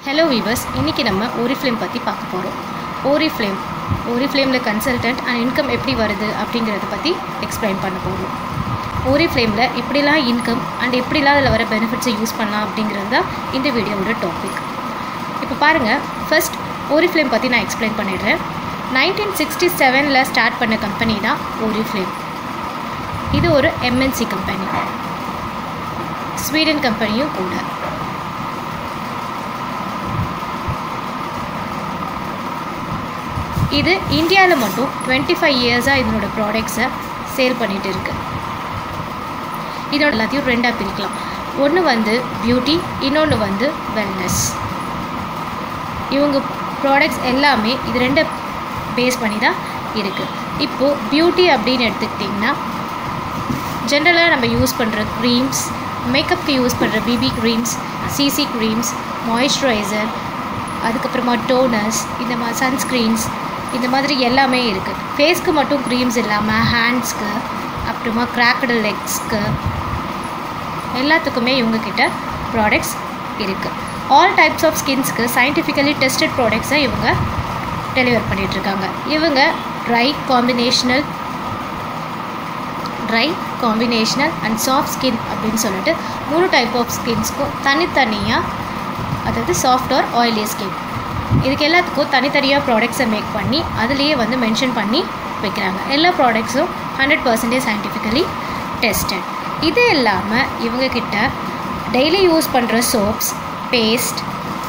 hello viewers இன்றைக்கி நம்ம Oriflame பற்றி பார்க்க போகிறோம் ஓரிஃப்ளேம் ஓரிஃப்ளேமில் கன்சல்டன்ட் அண்ட் இன்கம் எப்படி வருது அப்படிங்கிறத பற்றி எக்ஸ்பிளைன் பண்ண போகிறோம் ஓரிஃப்ளேமில் எப்படிலாம் இன்கம் அண்ட் எப்படிலாம் அதில் வர பெனிஃபிட்ஸை யூஸ் பண்ணலாம் அப்படிங்கிறது தான் இந்த வீடியோவோட டாபிக் இப்போ பாருங்கள் ஃபர்ஸ்ட் ஓரிஃப்ளேம் பற்றி நான் எக்ஸ்பிளைன் பண்ணிடுறேன் நைன்டீன் சிக்ஸ்டி செவனில் ஸ்டார்ட் பண்ண கம்பெனி தான் ஓரிஃப்ளேம் இது ஒரு எம்என்சி கம்பெனி ஸ்வீடன் கம்பெனியும் கூட இது இந்தியாவில் மட்டும் டுவெண்ட்டி ஃபைவ் இயர்ஸாக இதனோட ப்ராடக்ட்ஸை சேல் பண்ணிகிட்டு இருக்கு இதோட எல்லாத்தையும் ரெண்டாக பிரிக்கலாம் ஒன்று வந்து பியூட்டி இன்னொன்று வந்து வெல்னஸ் இவங்க ப்ராடக்ட்ஸ் எல்லாமே இது ரெண்டை பேஸ் பண்ணி தான் இருக்குது இப்போது பியூட்டி அப்படின்னு எடுத்துக்கிட்டிங்கன்னா ஜென்ரலாக நம்ம யூஸ் பண்ணுற க்ரீம்ஸ் மேக்கப்புக்கு யூஸ் பண்ணுற BB creams CC creams moisturiser அதுக்கப்புறமா டோனர்ஸ் இந்த மாதிரி சன்ஸ்க்ரீன்ஸ் இந்த மாதிரி எல்லாமே இருக்குது ஃபேஸ்க்கு மட்டும் க்ரீம்ஸ் இல்லாமல் ஹேண்ட்ஸ்க்கு அப்புறமா கிராக்கடு லெக்ஸ்க்கு எல்லாத்துக்குமே இவங்கக்கிட்ட ப்ராடக்ட்ஸ் இருக்குது ஆல் டைப்ஸ் ஆஃப் ஸ்கின்ஸ்க்கு சயின்டிஃபிக்கலி டெஸ்டட் ப்ராடக்ட்ஸை இவங்க டெலிவர் பண்ணிகிட்ருக்காங்க இவங்க dry combinational dry combinational and soft skin அப்படின்னு சொல்லிட்டு மூணு டைப் ஆஃப் ஸ்கின்ஸ்க்கும் தனித்தனியாக அதாவது சாஃப்ட் ஆர் ஆயிலி ஸ்கின் இதுக்கு எல்லாத்துக்கும் தனித்தனியாக ப்ராடக்ட்ஸை மேக் பண்ணி அதுலேயே வந்து மென்ஷன் பண்ணி வைக்கிறாங்க எல்லா ப்ராடக்ட்ஸும் ஹண்ட்ரட் பர்சன்டேஜ் சயின்டிஃபிக்கலி டெஸ்டட் இது இல்லாமல் இவங்கக்கிட்ட டெய்லி யூஸ் பண்ணுற soaps paste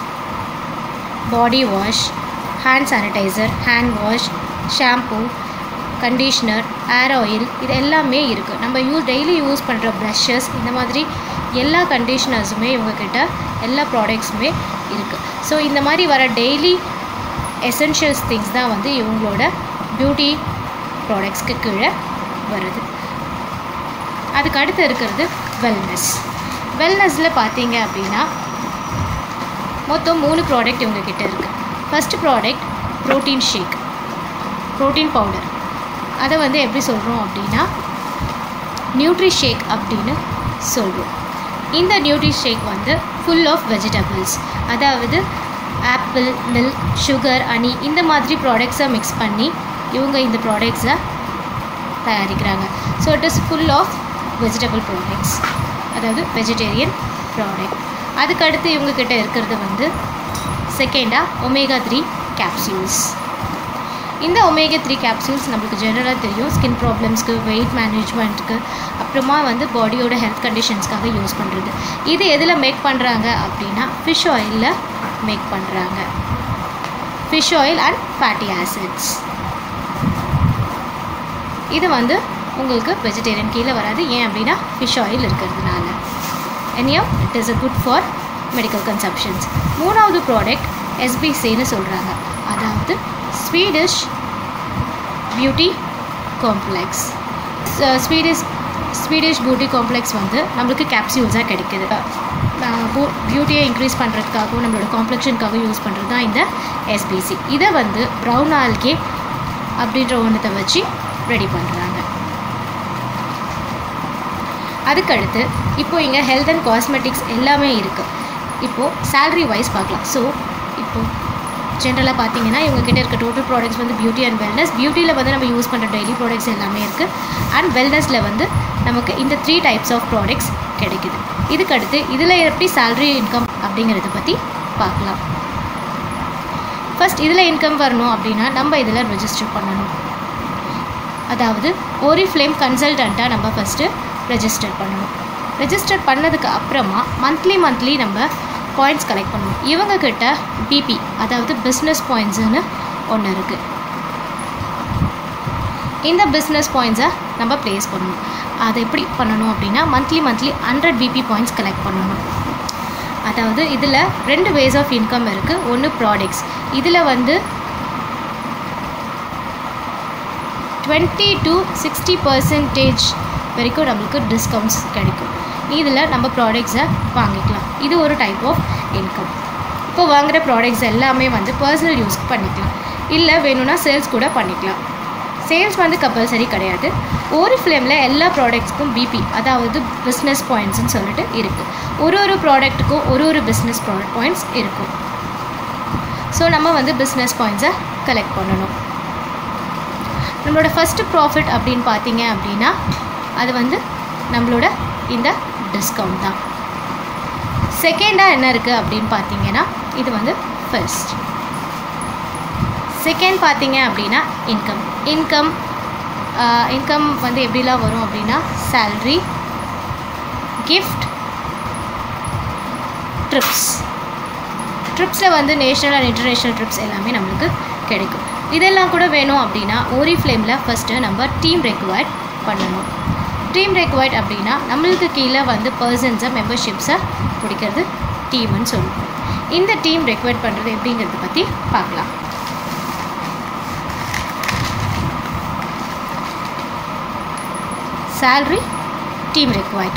body wash hand sanitiser hand wash shampoo conditioner hair oil இது எல்லாமே இருக்குது நம்ம யூஸ் டெய்லி யூஸ் பண்ணுற ப்ரஷஸ் இந்த மாதிரி எல்லா கண்டிஷ்னர்ஸுமே இவங்கக்கிட்ட எல்லா ப்ராடக்ட்ஸுமே இருக்குது ஸோ இந்த மாதிரி வர டெய்லி எசென்ஷியல்ஸ் திங்ஸ் தான் வந்து இவங்களோட பியூட்டி ப்ராடக்ட்ஸ்க்கு கீழே வருது அதுக்கு அடுத்து இருக்கிறது வெல்னஸ் வெல்னஸில் பார்த்தீங்க அப்படின்னா மொத்தம் மூணு ப்ராடக்ட் இவங்கக்கிட்ட இருக்குது first product protein shake protein powder அதை வந்து எப்படி சொல்கிறோம் அப்படின்னா நியூட்ரி ஷேக் அப்படின்னு சொல்கிறோம் இந்த நியூட்ரி ஷேக் வந்து ஃபுல் ஆஃப் வெஜிடபிள்ஸ் அதாவது ஆப்பிள் மில்க் சுகர் அனி இந்த மாதிரி ப்ராடக்ட்ஸை மிக்ஸ் பண்ணி இவங்க இந்த ப்ராடக்ட்ஸை தயாரிக்கிறாங்க so it is full of vegetable products அதாவது வெஜிடேரியன் ப்ராடக்ட் அதுக்கடுத்து இவங்கக்கிட்ட இருக்கிறது வந்து செகண்டாக ஒமேகா த்ரீ கேப்சியூல்ஸ் இந்த ஒமேகா த்ரீ கேப்சூல்ஸ் நம்மளுக்கு ஜெனரலாக தெரியும் ஸ்கின் ப்ராப்ளம்ஸ்க்கு வெயிட் மேனேஜ்மெண்ட்டுக்கு அப்புறமா வந்து பாடியோட ஹெல்த் கண்டிஷன்ஸ்க்காக யூஸ் பண்ணுறது இது எதில் மேக் பண்ணுறாங்க அப்படின்னா ஃபிஷ் ஆயிலில் மேக் பண்ணுறாங்க fish oil and fatty acids இது வந்து உங்களுக்கு வெஜிடேரியன் கீழே வராது ஏன் அப்படின்னா ஃபிஷ் ஆயில் இருக்கிறதுனால anyhow it is a good for medical consumptions மூணாவது ப்ராடக்ட் எஸ்பிசின்னு சொல்கிறாங்க அதாவது Swedish beauty complex Swedish Swedish beauty complex வந்து நம்மளுக்கு கேப்சியூல்ஸாக கிடைக்குது பியூட்டியை இன்க்ரீஸ் பண்ணுறதுக்காகவும் நம்மளோட காம்ப்ளெக்ஷனுக்காகவும் யூஸ் பண்ணுறது தான் இந்த எஸ்பிசி இதை வந்து ப்ரௌன் ஆல்கே அப்படின்ற ஒன்றத்தை வச்சு ரெடி பண்ணுறாங்க அதுக்கடுத்து இப்போது இங்கே ஹெல்த் அண்ட் காஸ்மெட்டிக்ஸ் எல்லாமே இருக்குது இப்போது சேல்ரி வைஸ் பார்க்கலாம் ஸோ இப்போது ஜென்ரலாக பார்த்தீங்கன்னா இவங்ககிட்ட இருக்க டோட்டல் ப்ராடக்ட்ஸ் வந்து பியூட்டி அண்ட் வெல்னஸ் பியூட்டியில் வந்து நம்ம யூஸ் பண்ணுற டெய்லி ப்ராடக்ட்ஸ் எல்லாமே இருக்குது அண்ட் வெல்னஸில் வந்து நமக்கு இந்த த்ரீ டைப்ஸ் ஆஃப் ப்ராடக்ட்ஸ் கிடைக்குது இதுக்கடுத்து இதில் எப்படி சேல்ரி இன்கம் அப்படிங்கிறத பற்றி பார்க்கலாம் ஃபஸ்ட் இதில் இன்கம் வரணும் அப்படின்னா நம்ம இதில் ரெஜிஸ்டர் பண்ணணும் அதாவது ஒரு ஃப்ளேம் கன்சல்டண்ட்டாக நம்ம ஃபஸ்ட்டு ரெஜிஸ்டர் பண்ணணும் ரெஜிஸ்டர் பண்ணதுக்கு அப்புறமா மந்த்லி மந்த்லி நம்ம பாயிண்ட்ஸ் கலெக்ட் பண்ணுவோம் இவங்கக்கிட்ட பிபி அதாவது பிஸ்னஸ் பாயிண்ட்ஸுன்னு ஒன்று இருக்குது இந்த பிஸ்னஸ் பாயிண்ட்ஸை நம்ம ப்ளேஸ் பண்ணணும் அதை எப்படி பண்ணணும் அப்படின்னா monthly monthly hundred BP points collect பண்ணணும் அதாவது இதில் ரெண்டு வேஸ் ஆஃப் இன்கம் இருக்குது ஒன்று ப்ராடக்ட்ஸ் இதில் வந்து டுவெண்ட்டி டு சிக்ஸ்டி பர்சன்டேஜ் வரைக்கும் நம்மளுக்கு டிஸ்கவுண்ட்ஸ் கிடைக்கும் இதில் நம்ம ப்ராடக்ட்ஸை வாங்கிக்கலாம் இது ஒரு டைப் ஆஃப் இன்கம் இப்போ வாங்குகிற ப்ராடக்ட்ஸ் எல்லாமே வந்து பர்சனல் யூஸ்க்கு பண்ணிக்கலாம் இல்லை வேணும்னா சேல்ஸ் கூட பண்ணிக்கலாம் சேல்ஸ் வந்து கம்பல்சரி கிடையாது ஒரு ஃப்ளேமில் எல்லா ப்ராடக்ட்ஸ்க்கும் பிபி அதாவது பிஸ்னஸ் பாயிண்ட்ஸ்னு சொல்லிட்டு இருக்குது ஒரு ஒரு ப்ராடக்ட்டுக்கும் ஒரு ஒரு பிஸ்னஸ் பாயிண்ட்ஸ் இருக்கும் ஸோ நம்ம வந்து பிஸ்னஸ் பாயிண்ட்ஸை கலெக்ட் பண்ணணும் நம்மளோட ஃபஸ்ட்டு ப்ராஃபிட் அப்படின்னு பார்த்தீங்க அப்படின்னா அது வந்து நம்மளோட இந்த டிஸ்கவுண்ட் தான் செகண்டாக என்ன இருக்குது அப்படின்னு பார்த்தீங்கன்னா இது வந்து ஃபர்ஸ்ட் செகண்ட் பார்த்தீங்க அப்படின்னா இன்கம் இன்கம் இன்கம் வந்து எப்படிலாம் வரும் அப்படின்னா சேல்ரி கிஃப்ட் ட்ரிப்ஸ் ட்ரிப்ஸில் வந்து நேஷ்னல் அண்ட் இன்டர்நேஷ்னல் ட்ரிப்ஸ் எல்லாமே நம்மளுக்கு கிடைக்கும் இதெல்லாம் கூட வேணும் அப்படின்னா ஓரி ஃப்ளேமில் ஃபஸ்ட்டு நம்ம டீம் ரெக்வயர்ட் பண்ணணும் டீம் ரெக்வயர்ட் அப்படின்னா நம்மளுக்கு கீழே வந்து பர்சன்ஸை மெம்பர்ஷிப்ஸை பிடிக்கிறது டீம்னு சொல்லுவோம் இந்த டீம் ரெக்வயர்ட் பண்ணுறது எப்படிங்கிறத பற்றி பார்க்கலாம் salary டீம் required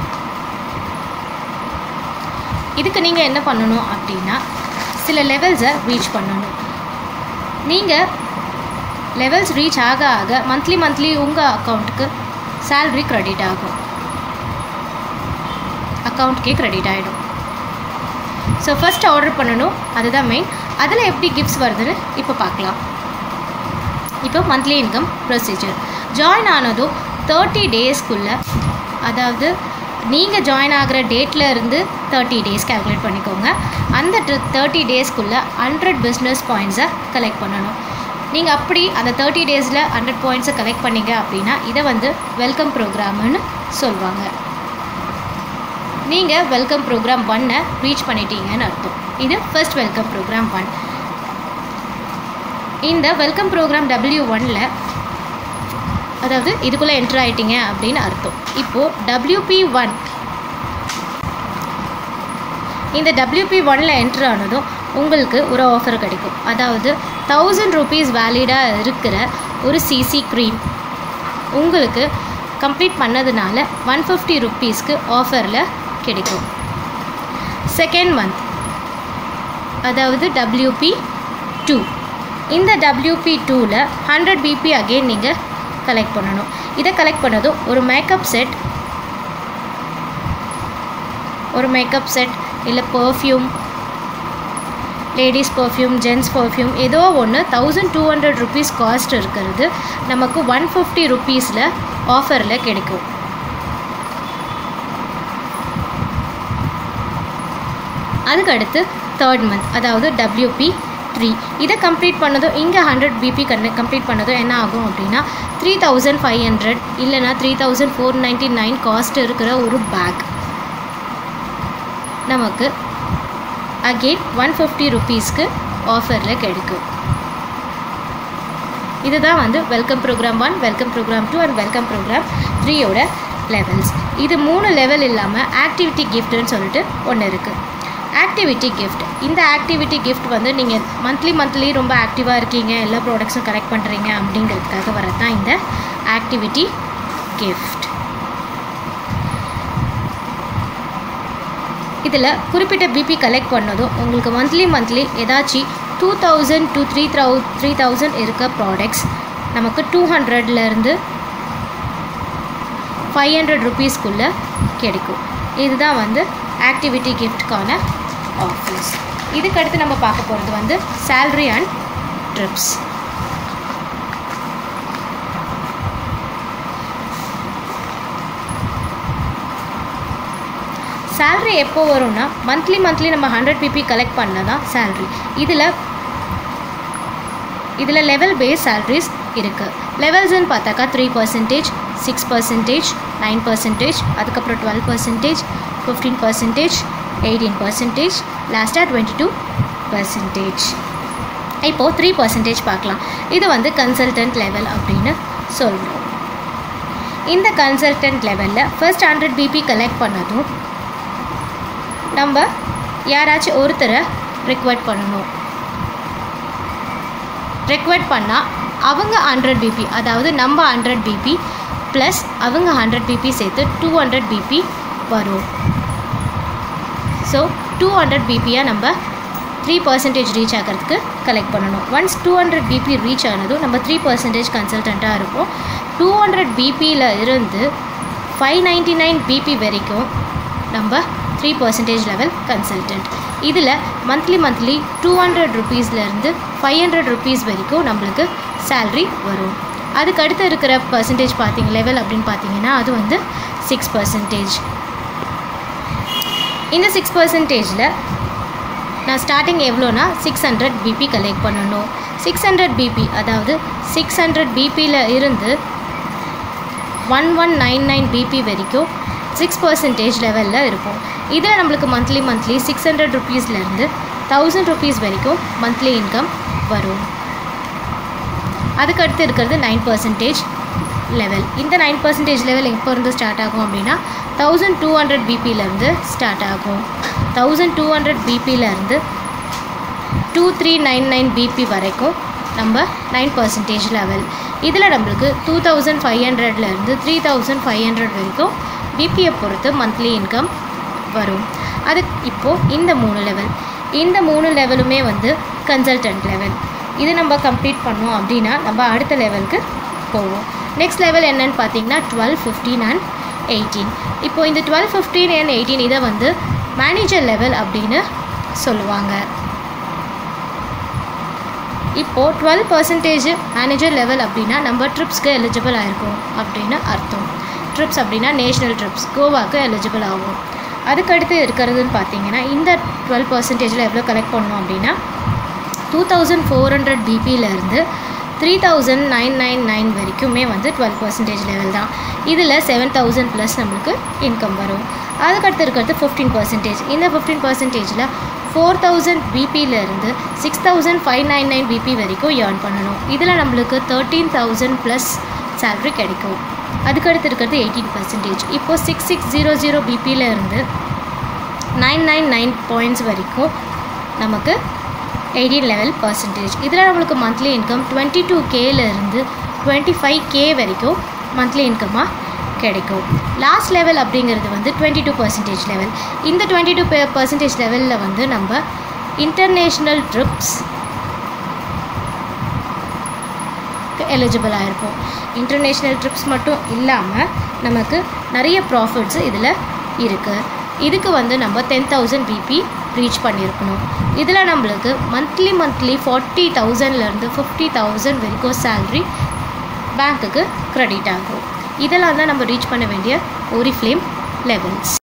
இதுக்கு நீங்கள் என்ன பண்ணணும் அப்படின்னா சில லெவல்ஸை ரீச் பண்ணணும் நீங்கள் லெவல்ஸ் ரீச் ஆக ஆக மந்த்லி மந்த்லி உங்கள் அக்கௌண்ட்டுக்கு salary க்ரெடிட் ஆகும் அக்கௌண்ட்கே க்ரெடிட் ஆகிடும் ஸோ ஃபஸ்ட் ஆர்டர் பண்ணணும் அதுதான் மெயின் அதில் எப்படி கிஃப்ட்ஸ் வருதுன்னு இப்போ பார்க்கலாம் இப்போ மந்த்லி இன்கம் ப்ரொசீஜர் ஜாயின் ஆனதும் தேர்ட்டி டேஸ்க்குள்ளே அதாவது நீங்கள் ஜாயின் ஆகிற டேட்டில் இருந்து தேர்ட்டி டேஸ் கேல்குலேட் பண்ணிக்கோங்க அந்த தேர்ட்டி டேஸ்க்குள்ளே ஹண்ட்ரட் பிஸ்னஸ் பாயிண்ட்ஸை கலெக்ட் பண்ணணும் நீங்கள் அப்படி அந்த தேர்ட்டி டேஸில் ஹண்ட்ரட் பாயிண்ட்ஸை கலெக்ட் பண்ணீங்க அப்படின்னா இதை வந்து வெல்கம் ப்ரோக்ராம்னு சொல்லுவாங்க நீங்கள் வெல்கம் ப்ரோக்ராம் ஒன்னை ரீச் பண்ணிட்டீங்கன்னு அர்த்தம் இது ஃபர்ஸ்ட் வெல்கம் ப்ரோக்ராம் ஒன் இந்த வெல்கம் ப்ரோக்ராம் டபிள்யூ ஒனில் அதாவது இதுக்குள்ளே என்ட்ரு ஆகிட்டீங்க அப்படின்னு அர்த்தம் இப்போது டபிள்யூபி ஒன் இந்த டபிள்யூபி ஒனில் என்ட்ரு ஆனதும் உங்களுக்கு ஒரு ஆஃபர் கிடைக்கும் அதாவது தௌசண்ட் ருபீஸ் வேலிடாக இருக்கிற ஒரு சிசி க்ரீம் உங்களுக்கு கம்ப்ளீட் பண்ணதுனால ஒன் ஃபிஃப்டி ருப்பீஸ்க்கு ஆஃபரில் கிடைக்கும் செகண்ட் மந்த் அதாவது டபிள்யூபி டூ இந்த டபிள்யூபி டூவில் ஹண்ட்ரட் பிபி அகெயின் நீங்கள் கலெக்ட் பண்ணணும் இதை கலெக்ட் பண்ணதும் ஒரு மேக்கப் செட் ஒரு மேக்கப் செட் இல்லை perfume ladies perfume gents perfume ஏதோ ஒன்று thousand two hundred rupees cost இருக்கிறது நமக்கு ஒன் ஃபிஃப்டி ருபீஸில் ஆஃபரில் கிடைக்கும் அதுக்கு அடுத்து தேர்ட் மந்த் அதாவது டபிள்யூபி த்ரீ இதை கம்ப்ளீட் பண்ணதும் இங்கே ஹண்ட்ரட் பிபி கண்ணு கம்ப்ளீட் பண்ணதும் என்ன ஆகும் அப்படின்னா த்ரீ தௌசண்ட் ஃபைவ் ஹண்ட்ரட் இல்லைனா three thousand four ninety nine cost இருக்கிற ஒரு பேக் நமக்கு அகெயின் ஒன் ஃபிஃப்டி ருபீஸ்க்கு ஆஃபரில் கிடைக்கும் இதுதான் வந்து welcome program one welcome program two and welcome program த்ரீயோட லெவல்ஸ் இது மூணு லெவல் இல்லாமல் ஆக்டிவிட்டி கிஃப்ட்னு சொல்லிட்டு ஒன்று இருக்குது ஆக்டிவிட்டி கிஃப்ட் இந்த ஆக்டிவிட்டி கிஃப்ட் வந்து நீங்கள் மந்த்லி மந்த்லி ரொம்ப ஆக்டிவாக இருக்கீங்க எல்லா ப்ராடக்ட்ஸும் கலெக்ட் பண்ணுறீங்க அப்படிங்கிறதுக்காக வரது தான் இந்த ஆக்டிவிட்டி கிஃப்ட் இதில் குறிப்பிட்ட பிபி கலெக்ட் பண்ணதும் உங்களுக்கு மந்த்லி மந்த்லி ஏதாச்சும் டூ தௌசண்ட் டூ த்ரீ த்ரௌ த்ரீ தௌசண்ட் இருக்க ப்ராடக்ட்ஸ் நமக்கு டூ ஹண்ட்ரட்லேருந்து ஃபைவ் ஹண்ட்ரட் ருபீஸ்க்குள்ளே கிடைக்கும் இதுதான் வந்து ஆக்டிவிட்டி கிஃப்ட்கான ஆஃபர்ஸ் இதுக்கடுத்து நம்ம பார்க்க போகிறது வந்து சேல்ரி அண்ட் ட்ரிப்ஸ் சேல்ரி எப்போ வரும்னா மந்த்லி மந்த்லி நம்ம ஹண்ட்ரட் பிபி கலெக்ட் பண்ண தான் சேல்ரி இதில் இதில் லெவல் பேஸ் சேல்ரிஸ் இருக்குது லெவல்ஸ்னு பார்த்தாக்கா three percentage six percentage nine percentage அதுக்கப்புறம் twelve percentage fifteen percentage eighteen percentage லாஸ்ட்டாக டுவெண்ட்டி டூ பர்சன்டேஜ் இப்போது த்ரீ பர்சன்டேஜ் பார்க்கலாம் இது வந்து கன்சல்டன்ட் லெவல் அப்படின்னு சொல்கிறோம் இந்த கன்சல்டன்ட் லெவலில் ஃபர்ஸ்ட் ஹண்ட்ரட் பிபி கலெக்ட் பண்ணதும் நம்ம யாராச்சும் ஒருத்தரை ரெக்வெர்ட் பண்ணணும் ரெக்வெர்ட் பண்ணால் அவங்க ஹண்ட்ரட் பிபி அதாவது நம்ம ஹண்ட்ரட் பிபி ப்ளஸ் அவங்க ஹண்ட்ரட் பிபி சேர்த்து டூ ஹண்ட்ரட் பிபி வரும் ஸோ டூ ஹண்ட்ரட் பிபியாக நம்ம த்ரீ பர்சன்டேஜ் ரீச் ஆகிறதுக்கு கலெக்ட் பண்ணணும் once two hundred PP reach ஆனதும் நம்ம த்ரீ பர்சன்டேஜ் கன்சல்டண்ட்டாக இருப்போம் டூ ஹண்ட்ரட் பிபியில் இருந்து ஃபைவ் நைன்ட்டி நைன் பிபி வரைக்கும் நம்ம த்ரீ பர்சன்டேஜ் லெவல் கன்சல்டன்ட் இதில் மந்த்லி மந்த்லி டூ ஹண்ட்ரட் ருபீஸ்லேருந்து ஃபைவ் ஹண்ட்ரட் ருபீஸ் வரைக்கும் நம்மளுக்கு சேல்ரி வரும் அதுக்கு அடுத்து இருக்கிற பர்சன்டேஜ் பார்த்தீங்க லெவல் அப்படின்னு பார்த்தீங்கன்னா அது வந்து சிக்ஸ் பர்சன்டேஜ் இந்த சிக்ஸ் பர்சன்டேஜில் நான் ஸ்டார்டிங் எவ்வளோனா சிக்ஸ் ஹண்ட்ரட் பிபி கலெக்ட் பண்ணணும் சிக்ஸ் ஹண்ட்ரட் பிபி அதாவது சிக்ஸ் ஹண்ட்ரட் பிபியில் இருந்து one one nine nine PP வரைக்கும் சிக்ஸ் பர்சன்டேஜ் லெவலில் இருக்கும் இதில் நம்மளுக்கு மந்த்லி மந்த்லி சிக்ஸ் ஹண்ட்ரட் ருபீஸ்லேருந்து தௌசண்ட் ருபீஸ் வரைக்கும் மந்த்லி இன்கம் வரும் அதுக்கடுத்து இருக்கிறது நைன் பர்சன்டேஜ் லெவல் இந்த நைன் பர்சன்டேஜ் லெவல் எப்போ இருந்து ஸ்டார்ட் ஆகும் அப்படின்னா தௌசண்ட் டூ ஹண்ட்ரட் பிபியிலேருந்து ஸ்டார்ட் ஆகும் தௌசண்ட் டூ ஹண்ட்ரட் பிபியிலேருந்து two three nine nine PP வரைக்கும் நம்ம நைன் பர்சன்டேஜ் லெவல் இதில் நம்மளுக்கு டூ தௌசண்ட் ஃபைவ் ஹண்ட்ரட்லேருந்து த்ரீ தௌசண்ட் ஃபைவ் ஹண்ட்ரட் வரைக்கும் பிபியை பொறுத்து மந்த்லி இன்கம் வரும் அது இப்போது இந்த மூணு லெவல் இந்த மூணு லெவலுமே வந்து கன்சல்டன்ட் லெவல் இது நம்ம கம்ப்ளீட் பண்ணோம் அப்படின்னா நம்ம அடுத்த லெவலுக்கு போவோம் நெக்ஸ்ட் லெவல் என்னன்னு பார்த்தீங்கன்னா டுவெல் ஃபிஃப்டீன் அண்ட் எயிட்டீன் இப்போது இந்த டுவெல் ஃபிஃப்டீன் அண்ட் எயிட்டீன் இதை வந்து மேனேஜர் லெவல் அப்படின்னு சொல்லுவாங்க இப்போது டுவெல் பர்சன்டேஜ் மேனேஜர் லெவல் அப்படின்னா நம்ம ட்ரிப்ஸ்க்கு எலிஜிபிள் ஆயிருக்கும் அப்படின்னு அர்த்தம் ட்ரிப்ஸ் அப்படின்னா நேஷ்னல் ட்ரிப்ஸ் கோவாக்கு எலிஜிபிள் ஆகும் அதுக்கடுத்து இருக்கிறதுன்னு பார்த்தீங்கன்னா இந்த டுவெல் பர்சன்டேஜில் எவ்வளோ கலெக்ட் பண்ணோம் அப்படின்னா டூ தௌசண்ட் ஃபோர் ஹண்ட்ரட் பிபியிலேருந்து three thousand nine nine nine வரைக்குமே வந்து டுவெல் பர்சன்டேஜ் லெவல் தான் இதில் செவன் தௌசண்ட் ப்ளஸ் நம்மளுக்கு இன்கம் வரும் அதுக்கடுத்து இருக்கிறது ஃபிஃப்டீன் பர்சன்டேஜ் இந்த ஃபிஃப்டீன் பர்சன்டேஜில் ஃபோர் தௌசண்ட் பிபியிலேருந்து six thousand five nine nine PP வரைக்கும் ஏர்ன் பண்ணணும் இதில் நம்மளுக்கு தேர்ட்டீன் தௌசண்ட் ப்ளஸ் சேல்ரி கிடைக்கும் அதுக்கடுத்து இருக்கிறது எயிட்டீன் பர்சன்டேஜ் இப்போது சிக்ஸ் சிக்ஸ் ஜீரோ ஜீரோ பிபியில் இருந்து நைன் நைன் நைன் பாயிண்ட்ஸ் வரைக்கும் நமக்கு எயிட்டீன் லெவல் பர்சன்டேஜ் இதில் நம்மளுக்கு மந்த்லி இன்கம் டுவெண்ட்டி டூ கேலேருந்து டுவெண்ட்டி ஃபைவ் கே வரைக்கும் மந்த்லி இன்கமாக கிடைக்கும் லாஸ்ட் லெவல் அப்படிங்கிறது வந்து டுவெண்ட்டி டூ பர்சன்டேஜ் லெவல் இந்த டுவெண்ட்டி டூ பர்சன்டேஜ் லெவலில் வந்து நம்ம இன்டர்நேஷ்னல் ட்ரிப்ஸ் எலிஜிபிளாக இருப்போம் இன்டர்நேஷ்னல் ட்ரிப்ஸ் மட்டும் இல்லாமல் நமக்கு நிறைய ப்ராஃபிட்ஸு இதில் இருக்குது இதுக்கு வந்து நம்ம டென் தௌசண்ட் பிபி ரீச் பண்ணியிருக்கணும் இதில் நம்மளுக்கு மந்த்லி மந்த்லி ஃபார்ட்டி தௌசண்ட்லேருந்து ஃபிஃப்டி தௌசண்ட் வரைக்கும் சேல்ரி பேங்க்குக்கு க்ரெடிட் ஆகும் இதெல்லாம் தான் நம்ம ரீச் பண்ண வேண்டிய ஓரி ஃப்ளேம் லெவல்ஸ்